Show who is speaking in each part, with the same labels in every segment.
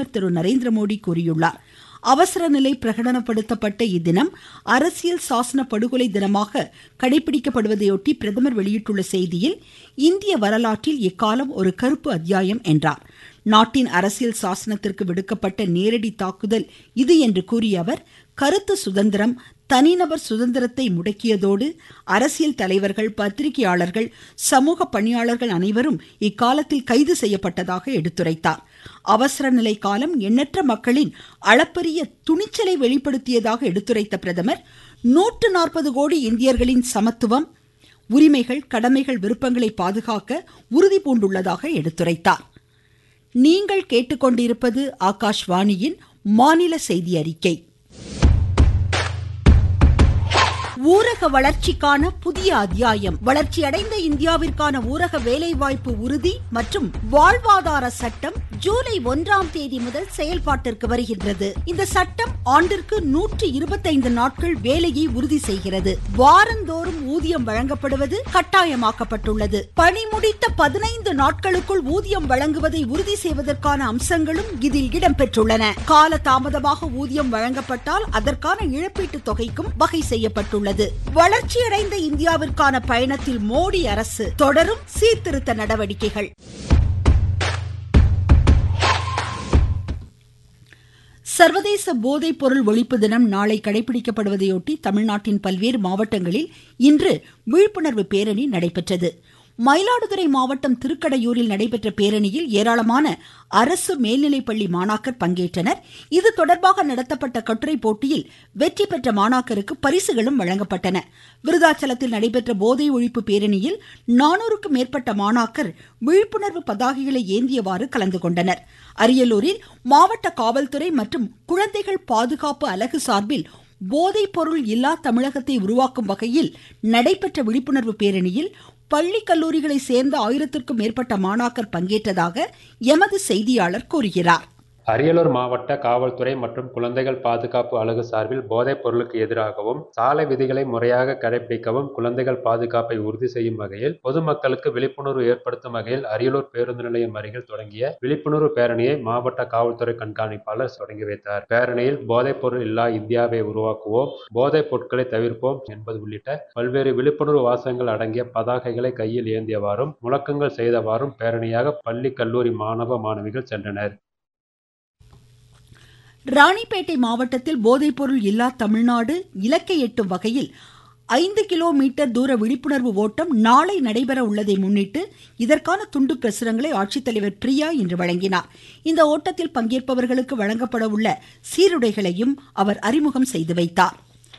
Speaker 1: பிரதமர் திரு நரேந்திர மோடி கூறியுள்ளார் அவசர நிலை பிரகடனப்படுத்தப்பட்ட இத்தினம் அரசியல் சாசன படுகொலை தினமாக கடைபிடிக்கப்படுவதையொட்டி பிரதமர் வெளியிட்டுள்ள செய்தியில் இந்திய வரலாற்றில் இக்காலம் ஒரு கருப்பு அத்தியாயம் என்றார் நாட்டின் அரசியல் சாசனத்திற்கு விடுக்கப்பட்ட நேரடி தாக்குதல் இது என்று கூறிய அவர் கருத்து சுதந்திரம் தனிநபர் சுதந்திரத்தை முடக்கியதோடு அரசியல் தலைவர்கள் பத்திரிகையாளர்கள் சமூக பணியாளர்கள் அனைவரும் இக்காலத்தில் கைது செய்யப்பட்டதாக எடுத்துரைத்தார் அவசர நிலை காலம் எண்ணற்ற மக்களின் அளப்பரிய துணிச்சலை வெளிப்படுத்தியதாக எடுத்துரைத்த பிரதமர் நூற்று நாற்பது கோடி இந்தியர்களின் சமத்துவம் உரிமைகள் கடமைகள் விருப்பங்களை பாதுகாக்க உறுதி பூண்டுள்ளதாக எடுத்துரைத்தார் நீங்கள் கேட்டுக்கொண்டிருப்பது ஆகாஷ்வாணியின் மாநில செய்தி அறிக்கை ஊரக வளர்ச்சிக்கான புதிய அத்தியாயம் வளர்ச்சியடைந்த இந்தியாவிற்கான ஊரக வேலைவாய்ப்பு உறுதி மற்றும் வாழ்வாதார சட்டம் ஜூலை ஒன்றாம் தேதி முதல் செயல்பாட்டிற்கு வருகின்றது இந்த சட்டம் ஆண்டிற்கு நூற்றி இருபத்தைந்து நாட்கள் வேலையை உறுதி செய்கிறது வாரந்தோறும் ஊதியம் வழங்கப்படுவது கட்டாயமாக்கப்பட்டுள்ளது பணி முடித்த பதினைந்து நாட்களுக்குள் ஊதியம் வழங்குவதை உறுதி செய்வதற்கான அம்சங்களும் இதில் இடம்பெற்றுள்ளன கால தாமதமாக ஊதியம் வழங்கப்பட்டால் அதற்கான இழப்பீட்டு தொகைக்கும் வகை செய்யப்பட்டுள்ளது உள்ளது வளர்ச்சியடைந்த இந்தியாவிற்கான பயணத்தில் மோடி அரசு தொடரும் சீர்திருத்த நடவடிக்கைகள் சர்வதேச போதைப் பொருள் ஒழிப்பு தினம் நாளை கடைபிடிக்கப்படுவதையொட்டி தமிழ்நாட்டின் பல்வேறு மாவட்டங்களில் இன்று விழிப்புணர்வு பேரணி நடைபெற்றது மயிலாடுதுறை மாவட்டம் திருக்கடையூரில் நடைபெற்ற பேரணியில் ஏராளமான அரசு மேல்நிலைப்பள்ளி மாணாக்கர் பங்கேற்றனர் இது தொடர்பாக நடத்தப்பட்ட கட்டுரை போட்டியில் வெற்றி பெற்ற மாணாக்கருக்கு பரிசுகளும் வழங்கப்பட்டன விருதாச்சலத்தில் நடைபெற்ற போதை ஒழிப்பு பேரணியில் நானூறுக்கும் மேற்பட்ட மாணாக்கர் விழிப்புணர்வு பதாகைகளை ஏந்தியவாறு கலந்து கொண்டனர் அரியலூரில் மாவட்ட காவல்துறை மற்றும் குழந்தைகள் பாதுகாப்பு அலகு சார்பில் போதைப் பொருள் இல்லா தமிழகத்தை உருவாக்கும் வகையில் நடைபெற்ற விழிப்புணர்வு பேரணியில் பள்ளி கல்லூரிகளை சேர்ந்த ஆயிரத்திற்கும் மேற்பட்ட மாணாக்கர் பங்கேற்றதாக எமது செய்தியாளர் கூறுகிறார்
Speaker 2: அரியலூர் மாவட்ட காவல்துறை மற்றும் குழந்தைகள் பாதுகாப்பு அலகு சார்பில் போதைப் பொருளுக்கு எதிராகவும் சாலை விதிகளை முறையாக கடைபிடிக்கவும் குழந்தைகள் பாதுகாப்பை உறுதி செய்யும் வகையில் பொதுமக்களுக்கு விழிப்புணர்வு ஏற்படுத்தும் வகையில் அரியலூர் பேருந்து நிலையம் அருகில் தொடங்கிய விழிப்புணர்வு பேரணியை மாவட்ட காவல்துறை கண்காணிப்பாளர் தொடங்கி வைத்தார் பேரணியில் போதைப் பொருள் இல்லா இந்தியாவை உருவாக்குவோம் போதைப் பொருட்களை தவிர்ப்போம் என்பது உள்ளிட்ட பல்வேறு விழிப்புணர்வு வாசகங்கள் அடங்கிய பதாகைகளை கையில் ஏந்தியவாறும் முழக்கங்கள் செய்தவாறும் பேரணியாக பள்ளி கல்லூரி மாணவ மாணவிகள் சென்றனர்
Speaker 1: ராணிப்பேட்டை மாவட்டத்தில் போதைப்பொருள் இல்லா தமிழ்நாடு இலக்கை எட்டும் வகையில் ஐந்து கிலோமீட்டர் தூர விழிப்புணர்வு ஓட்டம் நாளை நடைபெற உள்ளதை முன்னிட்டு இதற்கான துண்டு பிரசுரங்களை ஆட்சித்தலைவர் பிரியா இன்று வழங்கினார் இந்த ஓட்டத்தில் பங்கேற்பவர்களுக்கு வழங்கப்பட உள்ள சீருடைகளையும் அவர் அறிமுகம் செய்து வைத்தார்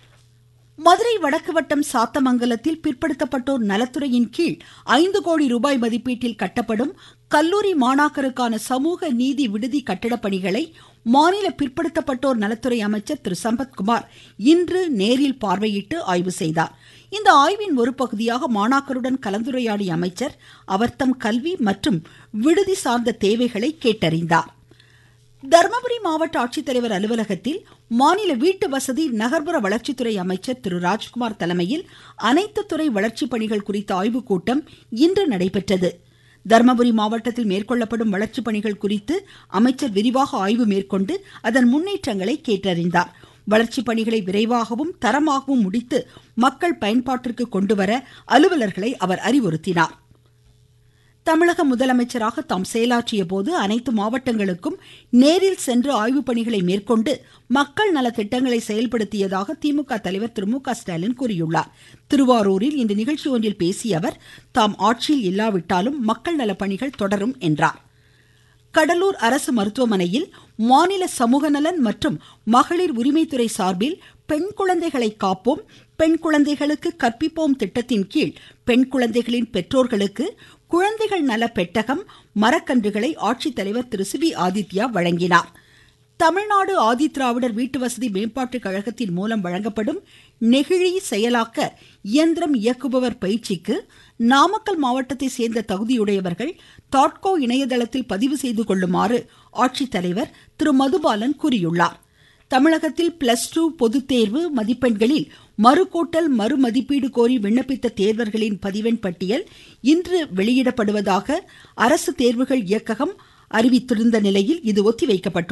Speaker 1: மதுரை வடக்கு வட்டம் சாத்தமங்கலத்தில் பிற்படுத்தப்பட்டோர் நலத்துறையின் கீழ் ஐந்து கோடி ரூபாய் மதிப்பீட்டில் கட்டப்படும் கல்லூரி மாணாக்கருக்கான சமூக நீதி விடுதி கட்டிடப் பணிகளை மாநில பிற்படுத்தப்பட்டோர் நலத்துறை அமைச்சர் திரு சம்பத்குமார் இன்று நேரில் பார்வையிட்டு ஆய்வு செய்தார் இந்த ஆய்வின் ஒரு பகுதியாக மாணாக்கருடன் கலந்துரையாடிய அமைச்சர் அவர்தம் கல்வி மற்றும் விடுதி சார்ந்த தேவைகளை கேட்டறிந்தார் தருமபுரி மாவட்ட ஆட்சித்தலைவர் அலுவலகத்தில் மாநில வீட்டு வசதி நகர்ப்புற வளர்ச்சித்துறை அமைச்சர் திரு ராஜ்குமார் தலைமையில் அனைத்து துறை வளர்ச்சி பணிகள் குறித்த ஆய்வுக் கூட்டம் இன்று நடைபெற்றது தருமபுரி மாவட்டத்தில் மேற்கொள்ளப்படும் வளர்ச்சி பணிகள் குறித்து அமைச்சர் விரிவாக ஆய்வு மேற்கொண்டு அதன் முன்னேற்றங்களை கேட்டறிந்தார் வளர்ச்சி பணிகளை விரைவாகவும் தரமாகவும் முடித்து மக்கள் பயன்பாட்டிற்கு கொண்டுவர அலுவலர்களை அவர் அறிவுறுத்தினார் தமிழக முதலமைச்சராக தாம் செயலாற்றிய போது அனைத்து மாவட்டங்களுக்கும் நேரில் சென்று ஆய்வுப் பணிகளை மேற்கொண்டு மக்கள் நல திட்டங்களை செயல்படுத்தியதாக திமுக தலைவர் திரு மு க ஸ்டாலின் கூறியுள்ளார் திருவாரூரில் இன்று நிகழ்ச்சி ஒன்றில் பேசிய அவர் தாம் ஆட்சியில் இல்லாவிட்டாலும் மக்கள் நல பணிகள் தொடரும் என்றார் கடலூர் அரசு மருத்துவமனையில் மாநில சமூக நலன் மற்றும் மகளிர் உரிமைத்துறை சார்பில் பெண் குழந்தைகளை காப்போம் பெண் குழந்தைகளுக்கு கற்பிப்போம் திட்டத்தின் கீழ் பெண் குழந்தைகளின் பெற்றோர்களுக்கு குழந்தைகள் நல பெட்டகம் மரக்கன்றுகளை ஆட்சித்தலைவர் திரு சிவி ஆதித்யா வழங்கினார் தமிழ்நாடு ஆதிதிராவிடர் வீட்டு வசதி மேம்பாட்டுக் கழகத்தின் மூலம் வழங்கப்படும் நெகிழி செயலாக்க இயந்திரம் இயக்குபவர் பயிற்சிக்கு நாமக்கல் மாவட்டத்தை சேர்ந்த தகுதியுடையவர்கள் தாட்கோ இணையதளத்தில் பதிவு செய்து கொள்ளுமாறு ஆட்சித்தலைவர் திரு மதுபாலன் கூறியுள்ளார் தமிழகத்தில் பிளஸ் டூ பொதுத் தேர்வு மதிப்பெண்களில் மறுகூட்டல் மறுமதிப்பீடு கோரி விண்ணப்பித்த தேர்வர்களின் பதிவெண் பட்டியல் இன்று வெளியிடப்படுவதாக அரசு தேர்வுகள் இயக்ககம் அறிவித்திருந்த நிலையில் இது ஒத்திவைக்கப்பட்டுள்ளது